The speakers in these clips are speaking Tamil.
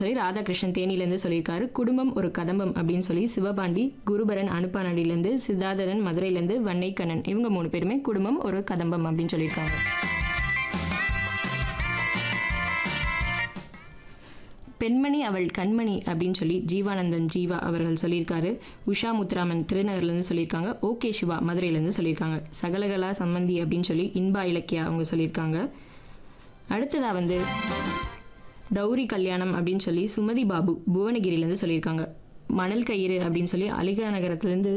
சொல்லி ராதாகிருஷ்ணன் தேனியிலேருந்து சொல்லியிருக்காரு குடும்பம் ஒரு கதம்பம் அப்படின்னு சொல்லி சிவபாண்டி குருபரன் அனுப்பானடியிலேருந்து சித்தாதரன் மதுரையிலேருந்து வன்னைக்கண்ணன் இவங்க மூணு பேருமே குடும்பம் ஒரு கதம்பம் அப்படின்னு சொல்லியிருக்காங்க பெண்மணி அவள் கண்மணி அப்படின்னு சொல்லி ஜீவானந்தன் ஜீவா அவர்கள் சொல்லியிருக்காரு உஷா முத்துராமன் திருநகர்லேருந்து சொல்லியிருக்காங்க ஓகே சிவா மதுரையிலேருந்து சொல்லியிருக்காங்க சகலகலா சம்மந்தி அப்படின்னு சொல்லி இன்பா இலக்கியா அவங்க சொல்லியிருக்காங்க அடுத்ததாக வந்து டௌரி கல்யாணம் அப்படின்னு சொல்லி சுமதி பாபு புவனகிரியிலேருந்து சொல்லியிருக்காங்க மணல் கயிறு அப்படின்னு சொல்லி அலிகா நகரத்துலேருந்து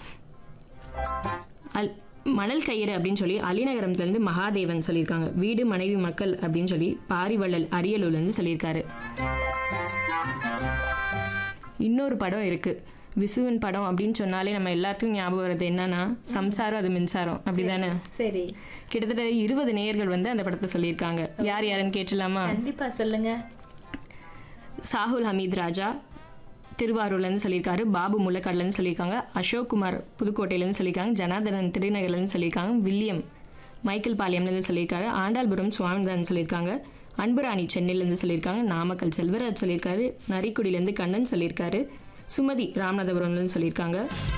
அல் மணல் கயிறு அப்படின்னு சொல்லி அலிநகரத்துலேருந்து மகாதேவன் சொல்லியிருக்காங்க வீடு மனைவி மக்கள் அப்படின்னு சொல்லி பாரிவள்ளல் அரியலூர்லேருந்து சொல்லியிருக்காரு இன்னொரு படம் இருக்கு விசுவன் படம் அப்படின்னு சொன்னாலே நம்ம எல்லாத்துக்கும் ஞாபகம் வருது என்னன்னா சம்சாரம் அது மின்சாரம் அப்படிதானே சரி கிட்டத்தட்ட இருபது நேயர்கள் வந்து அந்த படத்தை சொல்லியிருக்காங்க யார் யாருன்னு கேட்டலாமா கண்டிப்பா சொல்லுங்க சாகுல் ஹமீத் ராஜா திருவாரூர்லேருந்து சொல்லியிருக்காரு பாபு முள்ளக்காடுலேருந்து சொல்லியிருக்காங்க அசோக் குமார் புதுக்கோட்டையிலேருந்து சொல்லியிருக்காங்க ஜனார்தனன் திருநகர்லேருந்து சொல்லியிருக்காங்க வில்லியம் மைக்கேல் பாளையம்லேருந்து சொல்லியிருக்காரு ஆண்டாள்புரம் சுவாமிநாதன் சொல்லியிருக்காங்க அன்புராணி சென்னையிலேருந்து சொல்லியிருக்காங்க நாமக்கல் செல்வராஜ் சொல்லியிருக்காரு நரிக்குடியிலேருந்து கண்ணன் சொல்லியிருக்காரு சுமதி ராமநாதபுரம்லேருந்து சொல்லியிருக்காங்க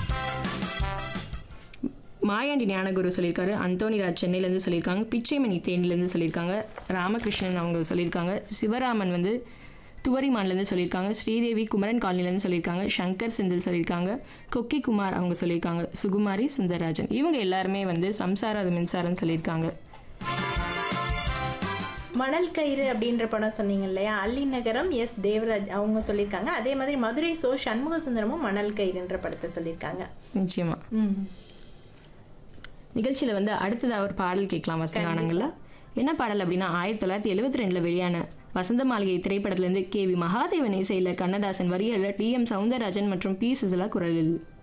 மாயாண்டி ஞானகுரு சொல்லியிருக்காரு அந்தோனிராஜ் சென்னையிலேருந்து சொல்லியிருக்காங்க பிச்சைமணி தேனிலேருந்து சொல்லியிருக்காங்க ராமகிருஷ்ணன் அவங்க சொல்லியிருக்காங்க சிவராமன் வந்து துவரிமான்லேருந்து சொல்லியிருக்காங்க ஸ்ரீதேவி குமரன் காலனிலேருந்து சொல்லியிருக்காங்க சங்கர் செந்தில் சொல்லியிருக்காங்க கொக்கி குமார் அவங்க சொல்லியிருக்காங்க சுகுமாரி சுந்தரராஜன் இவங்க எல்லாருமே வந்து சம்சார அது மின்சாரம்னு சொல்லியிருக்காங்க மணல் கயிறு அப்படின்ற படம் சொன்னீங்க இல்லையா அள்ளி நகரம் எஸ் தேவராஜ் அவங்க சொல்லியிருக்காங்க அதே மாதிரி மதுரை சோ சண்முக சுந்தரமும் மணல் கயிறுன்ற படத்தை சொல்லியிருக்காங்க நிச்சயமா ம் நிகழ்ச்சியில் வந்து அடுத்ததாக ஒரு பாடல் கேட்கலாம் வசந்தகானங்களில் என்ன பாடல் அப்படின்னா ஆயிரத்தி தொள்ளாயிரத்தி எழுபத்தி ரெண்டில் வெளியான வசந்த மாளிகை திரைப்படத்திலேருந்து கே வி மகாதேவன் இசையில் கண்ணதாசன் வரிகளில் டி எம் சவுந்தரராஜன் மற்றும் பி சுசிலா குரலில்